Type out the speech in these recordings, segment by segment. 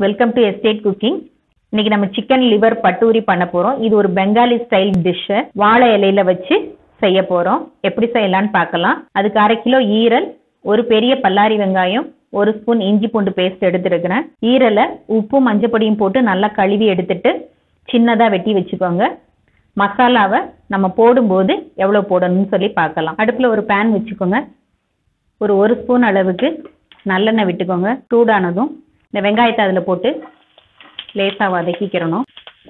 welcome to estate cooking இன்னைக்கு நம்ம chicken liver பட்டூரி பண்ண போறோம் இது ஒரு பெங்காலி ஸ்டைல் டிஷ்ஷு வாழை இலையில வச்சு செய்ய போறோம் எப்படி செய்யலாம்னு பார்க்கலாம் அதுக்கு அரை கிலோ ஈரல் ஒரு பெரிய பல்லாரி வெங்காயம் ஒரு ஸ்பூன் இஞ்சி பூண்டு பேஸ்ட் எடுத்துருக்கிறேன் ஈரலை உப்பு மஞ்சப்பொடியும் போட்டு நல்லா கழுவி எடுத்துட்டு சின்னதா வெட்டி வச்சுக்கோங்க மசாலாவை நம்ம போடும்போது எவ்வளவு போடணும்னு சொல்லி பார்க்கலாம் அடுப்புல ஒரு பேன் வச்சுக்கோங்க ஒரு ஒரு ஸ்பூன் அளவுக்கு நல்லெண்ணெய் விட்டுக்கோங்க சூடானதும் இந்த வெங்காயத்தை அதில் போட்டு லேசாக வதக்கிக்கிறணும்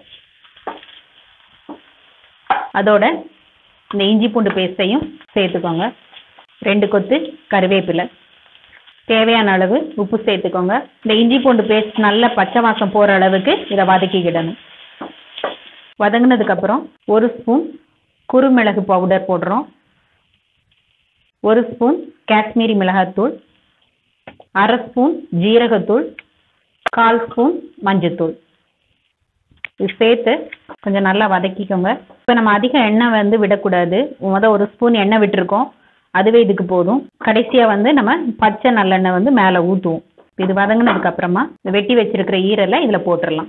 அதோட இந்த இஞ்சி பூண்டு பேஸ்ட்டையும் சேர்த்துக்கோங்க ரெண்டு கொத்து கருவேப்பிலை தேவையான அளவு உப்பு சேர்த்துக்கோங்க இந்த இஞ்சி பூண்டு பேஸ்ட் நல்ல பச்சை வாசம் போகிற அளவுக்கு இதை வதக்கிக்கிடணும் வதங்கினதுக்கப்புறம் ஒரு ஸ்பூன் குறுமிளகு பவுடர் போடுறோம் ஒரு ஸ்பூன் காஷ்மீரி மிளகாத்தூள் அரை ஸ்பூன் ஜீரகத்தூள் கால் ஸ்பூன் மஞ்சத்தூள் இது சேர்த்து கொஞ்சம் நல்லா வதக்கிக்கோங்க இப்போ நம்ம அதிக எண்ணெய் வந்து விடக்கூடாது முத ஒரு ஸ்பூன் எண்ணெய் விட்டுருக்கோம் அதுவே இதுக்கு போதும் கடைசியாக வந்து நம்ம பச்சை நல்லெண்ணெய் வந்து மேலே ஊற்றுவோம் இது வதங்கினதுக்கு அப்புறமா இந்த வெட்டி வச்சிருக்கிற ஈரலை இதில் போட்டுடலாம்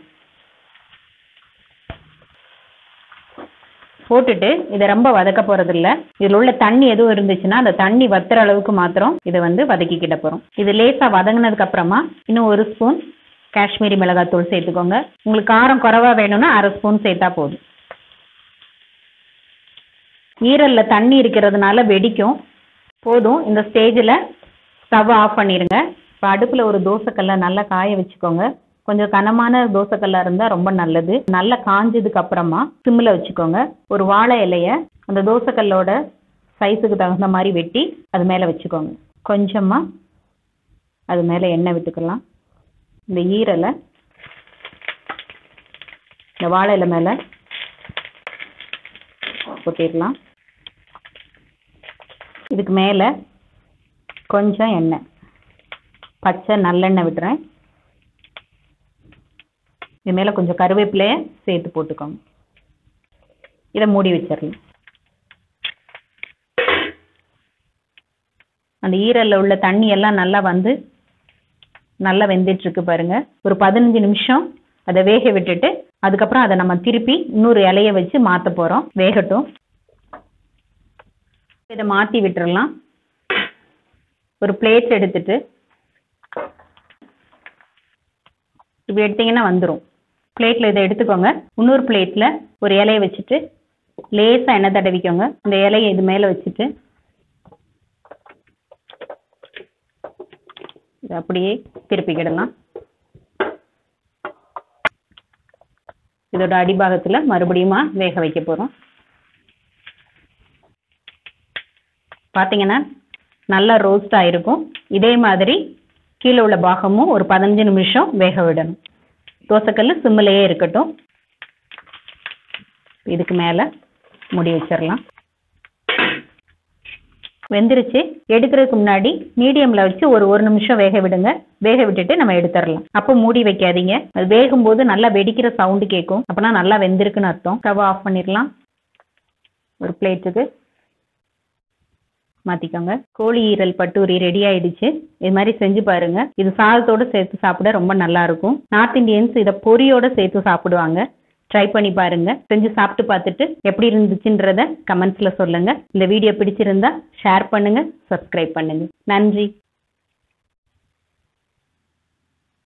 போட்டுட்டு இதை ரொம்ப வதக்க போறதில்ல இதில் உள்ள தண்ணி எதுவும் இருந்துச்சுன்னா அந்த தண்ணி வத்துற அளவுக்கு மாத்திரம் இதை வந்து வதக்கிக்கிட்ட போகிறோம் இது லேசாக வதங்கினதுக்கு அப்புறமா இன்னும் ஒரு ஸ்பூன் காஷ்மீரி மிளகாத்தூள் சேர்த்துக்கோங்க உங்களுக்கு காரம் குறைவா வேணும்னா அரை ஸ்பூன் சேர்த்தா போதும் ஈரலில் தண்ணி இருக்கிறதுனால வெடிக்கும் போதும் இந்த ஸ்டேஜில் ஸ்டவ் ஆஃப் பண்ணிடுங்க இப்போ அடுப்பில் ஒரு தோசைக்கல்லை நல்லா காய வச்சுக்கோங்க கொஞ்சம் கனமான தோசைக்கல்லாக இருந்தால் ரொம்ப நல்லது நல்லா காஞ்சதுக்கு அப்புறமா சிம்மில் வச்சுக்கோங்க ஒரு வாழை இலைய அந்த தோசைக்கல்லோட சைஸுக்கு தகுந்த மாதிரி வெட்டி அது மேலே வச்சுக்கோங்க கொஞ்சமாக அது மேலே எண்ணெய் விட்டுக்கலாம் இந்த ஈரலை இந்த வாழை இலை மேலே கொட்டிடலாம் இதுக்கு மேலே கொஞ்சம் எண்ணெய் பச்சை நல்லெண்ணெய் விடுறேன் இது மேலே கொஞ்சம் கருவேப்பிலையை சேர்த்து போட்டுக்கோங்க இதை மூடி வச்சிடலாம் அந்த ஈரலில் உள்ள தண்ணி எல்லாம் நல்லா வந்து நல்லா வெந்துட்டு இருக்கு பாருங்க ஒரு பதினஞ்சு நிமிஷம் அதை வேக விட்டுட்டு அதுக்கப்புறம் அதை நம்ம திருப்பி இன்னொரு இலைய வச்சு மாற்ற போகிறோம் வேகட்டும் இதை மாற்றி விட்டுறலாம் ஒரு பிளேட் எடுத்துட்டு இப்படி எடுத்தீங்கன்னா வந்துடும் பிளேட்டில் இதை எடுத்துக்கோங்க இன்னொரு பிளேட்டில் ஒரு இலையை வச்சுட்டு லேசாக எண்ணெய் தடவிக்கோங்க அந்த இலையை இது மேலே வச்சுட்டு இதை அப்படியே திருப்பிக்கிடலாம் இதோட அடிபாகத்தில் மறுபடியுமா வேக வைக்க போகிறோம் பார்த்தீங்கன்னா நல்லா ரோஸ்ட் ஆகிருக்கும் இதே மாதிரி கீழே உள்ள பாகமும் ஒரு பதினஞ்சு நிமிஷம் வேக விடணும் தோசைக்கல் சிம்மிலேயே இருக்கட்டும் இதுக்கு மேலே முடி வச்சிடலாம் வெந்துருச்சு எடுக்கிறதுக்கு முன்னாடி மீடியமில் வச்சு ஒரு ஒரு நிமிஷம் வேக விடுங்க வேக விட்டுட்டு நம்ம எடுத்துடலாம் அப்போ மூடி வைக்காதீங்க அது வேகும்போது நல்லா வெடிக்கிற சவுண்டு கேட்கும் அப்போனா நல்லா வெந்திருக்குன்னு அர்த்தம் ஸ்டவ் ஆஃப் பண்ணிடலாம் ஒரு பிளேட்டுக்கு மாற்றிக்கோங்க கோழி ஈரல் பட்டூரி ரெடி ஆயிடுச்சு இது மாதிரி செஞ்சு பாருங்க இது சாதத்தோடு சேர்த்து சாப்பிட ரொம்ப நல்லா இருக்கும் நார்த் இந்தியன்ஸ் இதை பொரியோட சேர்த்து சாப்பிடுவாங்க ட்ரை பண்ணி பாருங்க செஞ்சு சாப்பிட்டு பார்த்துட்டு எப்படி இருந்துச்சுன்றத கமெண்ட்ஸ்ல சொல்லுங்க இந்த வீடியோ பிடிச்சிருந்தா ஷேர் பண்ணுங்க சப்ஸ்கிரைப் பண்ணுங்க நன்றி